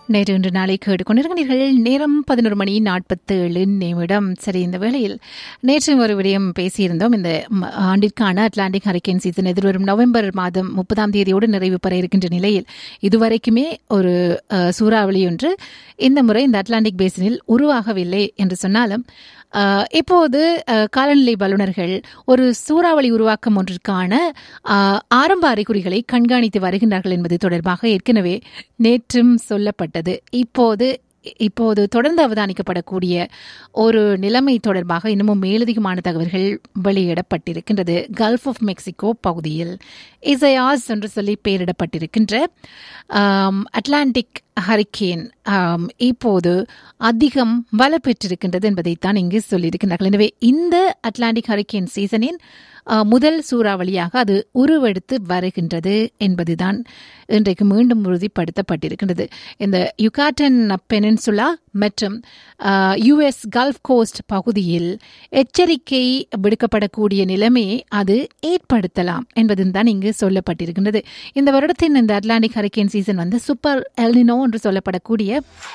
நேற்று இன்று நாளை கேட்டுக்கொண்டிருக்கிறீர்கள் நேரம் பதினோரு மணி நாற்பத்தேழு நிமிடம் சரி இந்த வேளையில் நேற்று ஒரு விடயம் பேசியிருந்தோம் இந்த ம- ஆண்டிற்கான அட்லாண்டிக் ஹரிக்கேன் சீசன் எதிர்வரும் நவம்பர் மாதம் முப்பதாம் தேதியோடு நிறைவு பெற இருக்கின்ற நிலையில் இதுவரைக்குமே ஒரு அஹ், சூறாவளி ஒன்று இந்த முறை இந்த அட்லாண்டிக் பேசினில் உருவாகவில்லை என்று சொன்னாலும் அஹ், இப்போது அஹ், காலநிலை வல்லுநர்கள் ஒரு சூறாவளி உருவாக்கம் ஒன்றிற்கான அஹ், ஆரம்ப அறிகுறிகளை கண்காணித்து வருகின்றார்கள் என்பது தொடர்பாக ஏற்கனவே நேற்றும் சொல்லப்பட்டது இப்போது இப்போது தொடர்ந்து அவதானிக்கப்படக்கூடிய ஒரு நிலைமை தொடர்பாக இன்னமும் மேலதிகமான தகவல்கள் வெளியிடப்பட்டிருக்கின்றது கல்ஃப் ஆஃப் மெக்சிகோ பகுதியில் இசையாஸ் என்று சொல்லி பெயரிடப்பட்டிருக்கின்ற ஆம், அட்லாண்டிக் ஹரிக்கேன் ஆம், இப்போது அதிகம் வலுப்பெற்றிருக்கின்றது என்பதைத்தான் இங்கு சொல்லியிருக்கிறார்கள் எனவே இந்த அட்லாண்டிக் ஹரிக்கேன் சீசனின் ஆ, முதல் சூறாவளியாக அது உருவெடுத்து வருகின்றது என்பதுதான் இன்றைக்கு மீண்டும் உறுதிப்படுத்தப்பட்டிருக்கின்றது இந்த யுகாட்டன் பெனின்சுலா மற்றும் யுஎஸ் கல்ஃப் கோஸ்ட் பகுதியில் எச்சரிக்கை விடுக்கப்படக்கூடிய நிலைமையை அது ஏற்படுத்தலாம் என்பதும் தான் இங்கு சொல்லப்பட்டிருக்கின்றது இந்த வருடத்தின் இந்த அட்லாண்டிக் ஹரிக்கேன் சீசன் வந்து சூப்பர் எல்னினோ என்று சொல்லப்படக்கூடிய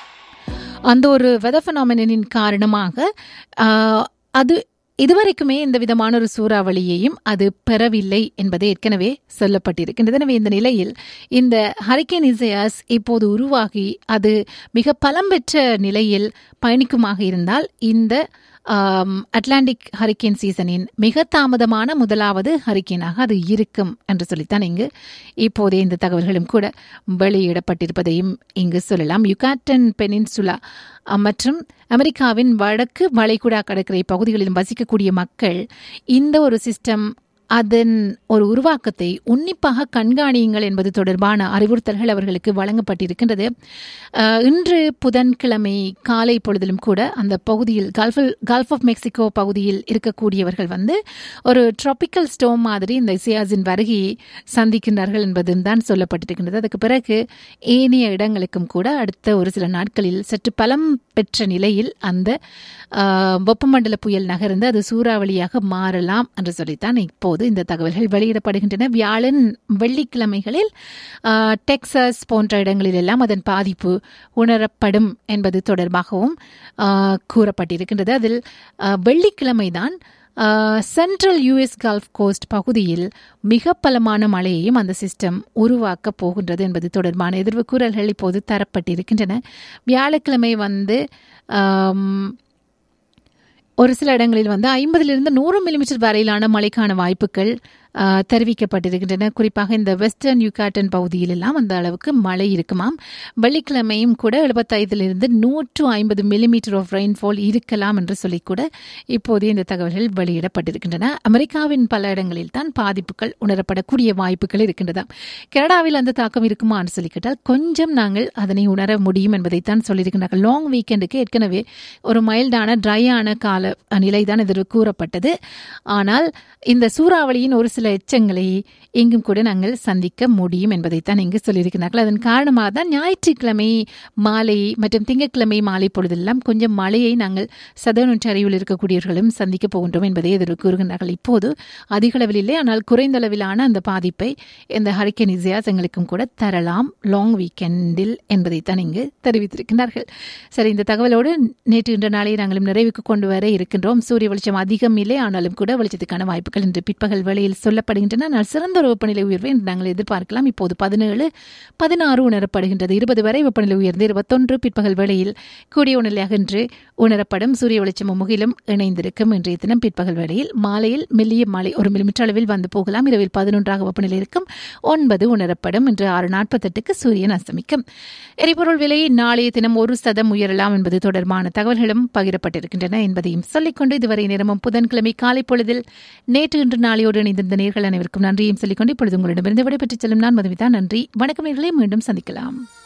அந்த ஒரு வெதர் phenomenon-இன் காரணமாக ஆஹ், அது இதுவரைக்குமே இந்த விதமான ஒரு சூறாவளியையும் அது பெறவில்லை என்பது ஏற்கனவே சொல்லப்பட்டிருக்கின்றது எனவே இந்த நிலையில் இந்த ஹரிக்கேன் இசையாஸ் இப்போது உருவாகி அது மிக பலம் பெற்ற நிலையில் பயணிக்குமாக இருந்தால் இந்த ஆம், அட்லாண்டிக் ஹரிக்கேன் சீசனின் மிக தாமதமான முதலாவது ஹரிக்கேனாக அது இருக்கும் என்று சொல்லித்தான் இங்கு இப்போதே இந்த தகவல்களும் கூட வெளியிடப்பட்டிருப்பதையும் இங்கு சொல்லலாம் யுகாட்டன் பெனின்சுலா அஹ், மற்றும் அமெரிக்காவின் வடக்கு வளைகுடா கடற்கரை பகுதிகளில் வசிக்கக்கூடிய மக்கள் இந்த ஒரு சிஸ்டம் அதன் ஒரு உருவாக்கத்தை உன்னிப்பாக கண்காணியுங்கள் என்பது தொடர்பான அறிவுறுத்தல்கள் அவர்களுக்கு வழங்கப்பட்டிருக்கின்றது அஹ், இன்று புதன்கிழமை காலை பொழுதிலும் கூட அந்த பகுதியில் கல்ஃபில் கல்ஃப் ஆஃப் மெக்சிகோ பகுதியில் இருக்கக்கூடியவர்கள் வந்து ஒரு ட்ராபிக்கல் ஸ்டோம் மாதிரி இந்த இசியாஸின் வருகையை சந்திக்கின்றார்கள் என்பதும் தான் சொல்லப்பட்டிருக்கின்றது அதுக்கு பிறகு ஏனைய இடங்களுக்கும் கூட அடுத்த ஒரு சில நாட்களில் சற்று பலம் பெற்ற நிலையில் அந்த ஆஹ், வெப்பமண்டல புயல் நகர்ந்து அது சூறாவளியாக மாறலாம் என்று சொல்லித்தான் இப்போது இந்த தகவல்கள் வெளியிடப்படுகின்றன வியாழன் வெள்ளிக்கிழமைகளில் ஆஹ், டெக்சாஸ் போன்ற இடங்களில் எல்லாம் அதன் பாதிப்பு உணரப்படும் என்பது தொடர்பாகவும் ஆஹ், கூறப்பட்டிருக்கின்றது அதில் ஆஹ், வெள்ளிக்கிழமைதான் சென்ட்ரல் யுஎஸ் கல்ஃப் கோஸ்ட் பகுதியில் மிக பலமான மழையையும் அந்த சிஸ்டம் உருவாக்க போகின்றது என்பது தொடர்பான எதிர்வு கூறல்கள் இப்போது தரப்பட்டிருக்கின்றன வியாழக்கிழமை வந்து ஆம், ஒரு சில இடங்களில் வந்து ஐம்பதிலிருந்து நூறு மில்லிமீட்டர் வரையிலான மழைக்கான வாய்ப்புகள் ஆ, தெரிவிக்கப்பட்டிருக்கின்றன குறிப்பாக இந்த வெஸ்டர்ன் யுகாட்டன் பகுதியில் எல்லாம் அந்த அளவுக்கு மழை இருக்குமாம் வெள்ளிக்கிழமையும் கூட எழுபத்தைந்திலிருந்து நூற்று ஐம்பது மில்லிமீட்டர் ஆஃப் ரெயின்ஃபால் இருக்கலாம் என்று சொல்லி கூட இப்போதே இந்த தகவல்கள் வெளியிடப்பட்டிருக்கின்றன அமெரிக்காவின் பல இடங்களில் தான் பாதிப்புகள் உணரப்படக்கூடிய வாய்ப்புகள் இருக்கின்றதாம் கனடாவில் அந்த தாக்கம் இருக்குமான்னு சொல்லி கேட்டால் கொஞ்சம் நாங்கள் அதனை உணர முடியும் என்பதைத்தான் சொல்லியிருக்கிறார்கள் லாங் வீக்கெண்டுக்கு ஏற்கனவே ஒரு மைல்டான ட்ரையான கால நிலைதான் எதிர்வு கூறப்பட்டது ஆனால் இந்த சூறாவளியின் ஒரு சில எச்சங்களை இங்கும் கூட நாங்கள் சந்திக்க முடியும் என்பதைத்தான் இங்கு சொல்லியிருக்கிறார்கள் அதன் காரணமாக தான் ஞாயிற்றுக்கிழமை மாலை மற்றும் திங்கட்கிழமை மாலை பொழுதெல்லாம் கொஞ்சம் மழையை நாங்கள் சதன் ஒன்றாரியில் இருக்கக்கூடியவர்களும் சந்திக்க போகின்றோம் என்பதை எதிர்வு கூறுகின்றார்கள் இப்போது அதிக அளவில் இல்லை ஆனால் குறைந்த அளவிலான அந்த பாதிப்பை இந்த ஹரிக்கன் இசையாஸ் எங்களுக்கும் கூட தரலாம் லாங் வீக்கெண்டில் என்பதைத்தான் இங்கு தெரிவித்திருக்கின்றார்கள் சரி இந்த தகவலோடு நேற்று இன்ற நாளை நாங்களும் நிறைவுக்கு கொண்டு வர இருக்கின்றோம் சூரிய வெளிச்சம் அதிகம் இல்லை ஆனாலும் கூட வெளிச்சத்துக்கான வாய்ப்புகள் இன்று பிற்பகல் வேளையில் சொல்லப்படுகின்றன ஆனால் சிறந்த ஒரு வெப்பநிலை உயர்வை இன்று நாங்கள் எதிர்பார்க்கலாம் இப்போது பதினேழு பதினாறு உணரப்படுகின்றது இருபது வரை வெப்பநிலை உயர்ந்து இருபத்தொன்று பிற்பகல் வேளையில் கூடிய உணர்நிலையாக இன்று உணரப்படும் சூரிய வெளிச்சமும் முகிலும் இணைந்திருக்கும் இன்றைய தினம் பிற்பகல் வேளையில் மாலையில் மெல்லிய மழை ஒரு மில்லிமீட்டர் அளவில் வந்து போகலாம் இரவில் பதினொன்றாக வெப்பநிலை இருக்கும் ஒன்பது உணரப்படும் இன்று ஆறு நாற்பத்தெட்டுக்கு சூரியன் அஸ்தமிக்கும் எரிபொருள் விலை நாளைய தினம் ஒரு சதம் உயரலாம் என்பது தொடர்பான தகவல்களும் பகிரப்பட்டிருக்கின்றன என்பதையும் சொல்லிக்கொண்டு இதுவரை நேரமும் புதன்கிழமை காலை பொழுதில் நேற்று இன்று நாளையோடு இணைந்திருந்த நேர்கள் அனைவருக்கும் நன்றியும் சொல்லிக்கொண்டு இப்பொழுது உங்களிடமிருந்து விடைபெற்றுச் செல்லும் நான் மதுமிதா நன்றி வணக்கம் நேர்களே மீண்டும் சந்திக்கலாம்